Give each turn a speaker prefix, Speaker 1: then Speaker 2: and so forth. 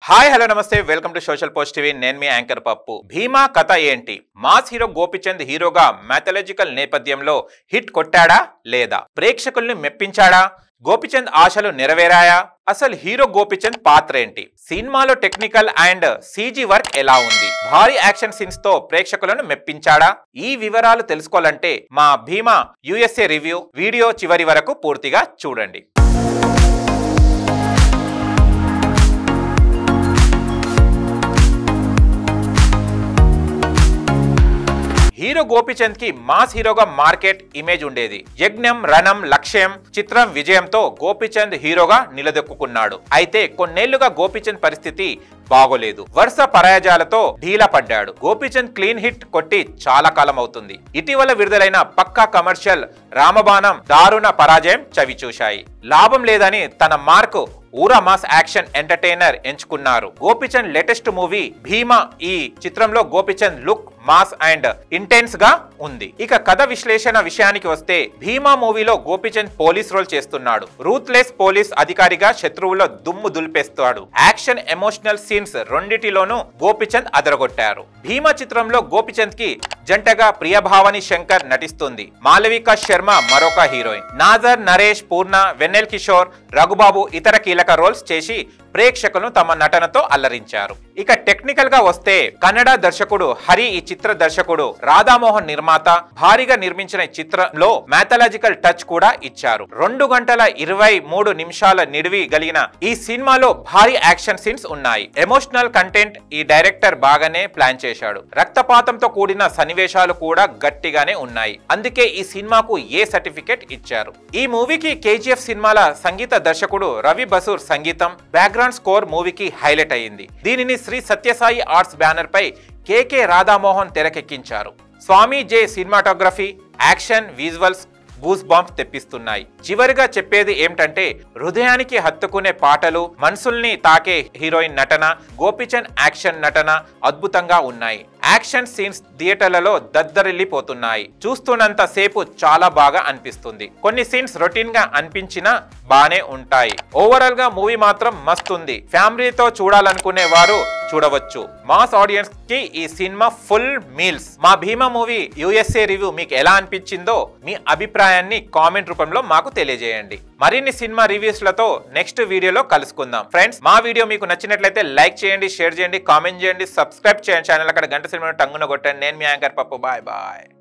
Speaker 1: hi hello నమస్తే welcome to social post TV నేను మీ యాంకర్ పప్పు భీమా కథ ఏంటి మాస్ హీరో గోపిచంద్ హీరోగా మ్యాథలాజికల్ నేపథ్యంలో హిట్ కొట్టాడా లేదా ప్రేక్షకుల్ని మెప్పించాడా గోపిచంద్ ఆశలు నెరవేరాయా అసలు హీరో గోపిచంద్ పాత్ర ఏంటి సినిమాలో టెక్నికల్ అండ్ సీజీ వర్క్ ఎలా ఉంది భారీ యాక్షన్ సీన్స్ తో ప్రేక్షకులను మెప్పించాడా ఈ వివరాలు తెలుసుకోవాలంటే మా భీమా యుఎస్ఏ రివ్యూ వీడియో చివరి వరకు పూర్తిగా చూడండి హీరో గోపిచంద్ కి మాస్ హీరోగా మార్కెట్ ఇమేజ్ ఉండేది యజ్ఞం రణం లక్ష్యం చిత్రం విజయంతో గోపిచంద్ హీరోగా నిలదొక్కున్నాడు అయితే కొన్నేళ్లుగా గోపిచంద్ పరిస్థితి బాగోలేదు వరుస పరాజయాలతో ఢీలా పడ్డాడు గోపిచంద్ క్లీన్ హిట్ కొట్టి చాలా కాలం అవుతుంది ఇటీవల విడుదలైన పక్కా కమర్షియల్ రామబాణం దారుణ పరాజయం చవిచూశాయి లాభం లేదని తన మార్కు ఊరా మాస్ యాక్షన్ ఎంటర్టైనర్ ఎంచుకున్నారు గోపిచంద్ లేటెస్ట్ మూవీ భీమా ఈ చిత్రంలో Gopichand look mass and intense గా ఉంది ఇక కథ విశ్లేషణ విషయానికి వస్తే భీమా మూవీలో గోపిచంద్ పోలీస్ రోల్ చేస్తున్నాడు రూత్లెస్ పోలీస్ అధికారిగా శత్రువులో దుమ్ము దులిపేస్తాడు యాక్షన్ ఎమోషనల్ సీన్స్ రెండిటిలోనూ గోపిచంద్ అదరగొట్టారు భీమా చిత్రంలో గోపిచంద్ కి జంటగా ప్రియభావని శంకర్ నటిస్తుంది మాలవిక శర్మ మరొక హీరోయిన్ నాజర్ నరేష్ పూర్ణ వెన్నెల్ కిషోర్ రఘుబాబు ఇతర కీలక రోల్స్ చేసి ప్రేక్షకులను తమ నటనతో అల్లరించారు ఇక టెక్నికల్ గా వస్తే కన్నడ దర్శకుడు హరి ఈ చిత్ర దర్శకుడు రాధామోహన్ నిర్మాత భారీగా నిర్మించిన ఈ చిత్రంలో మ్యాథలాజికల్ టచ్ కూడా ఇచ్చారు రెండు గంటల ఇరవై మూడు నిమిషాల నిడివి కలిగిన ఈ సినిమాలో భారీ యాక్షన్ సీన్స్ ఉన్నాయి ఎమోషనల్ కంటెంట్ ఈ డైరెక్టర్ బాగానే ప్లాన్ చేశాడు రక్తపాతంతో కూడిన సన్నివేశాలు కూడా గట్టిగానే ఉన్నాయి అందుకే ఈ సినిమాకు ఏ సర్టిఫికెట్ ఇచ్చారు ఈ మూవీకి కేజీఎఫ్ సినిమాల సంగీత దర్శకుడు రవి బసూర్ సంగీతం బ్యాక్గ్రౌండ్ స్కోర్ మూవీకి హైలైట్ అయింది దీనిని శ్రీ సత్యసాయి ఆర్ట్స్ బ్యానర్ పై కేకే రాధామోహన్ తెరకెక్కించారు Swamy J cinematography action visuals goose bumps తెప్పిస్తున్నాయి చివరిగా చెప్పేది ఏమిటంటే హృదయానికి హత్తుకునే పాటలు మనసుల్ని తాకే హీరోయిన్ నటన గోపిచంద్ యాక్షన్ నటన అద్భుతంగా ఉన్నాయి యాక్షన్ సీన్స్ థియేటర్లలో దద్దరిల్లిపోతున్నాయి చూస్తున్నంత సేపు చాలా బాగా అనిపిస్తుంది కొన్ని సీన్స్ రొటీన్ గా అనిపించినా బానే ఉంటాయి ఓవరాల్ గా మూవీ మాత్రం మస్తుంది ఫ్యామిలీతో చూడాలనుకునే వారు చూడవచ్చు మాస్ ఆడియన్స్ కి ఈ సినిమా ఫుల్ మీల్స్ మా భీమా మూవీ యుఎస్ఏ రివ్యూ మీకు ఎలా అనిపించిందో మీ అభిప్రాయాన్ని కామెంట్ రూపంలో మాకు తెలియజేయండి మరిన్ని సినిమా రివ్యూస్ లతో నెక్స్ట్ వీడియోలో కలుసుకుందాం ఫ్రెండ్స్ మా వీడియో మీకు నచ్చినట్లయితే లైక్ చేయండి షేర్ చేయండి కామెంట్ చేయండి సబ్స్క్రైబ్ చేయండి ఛానల్ అక్కడ గంట సినిమా టంగున కొట్టండి నేను మీ యాంకర్ పప్పు బాయ్ బాయ్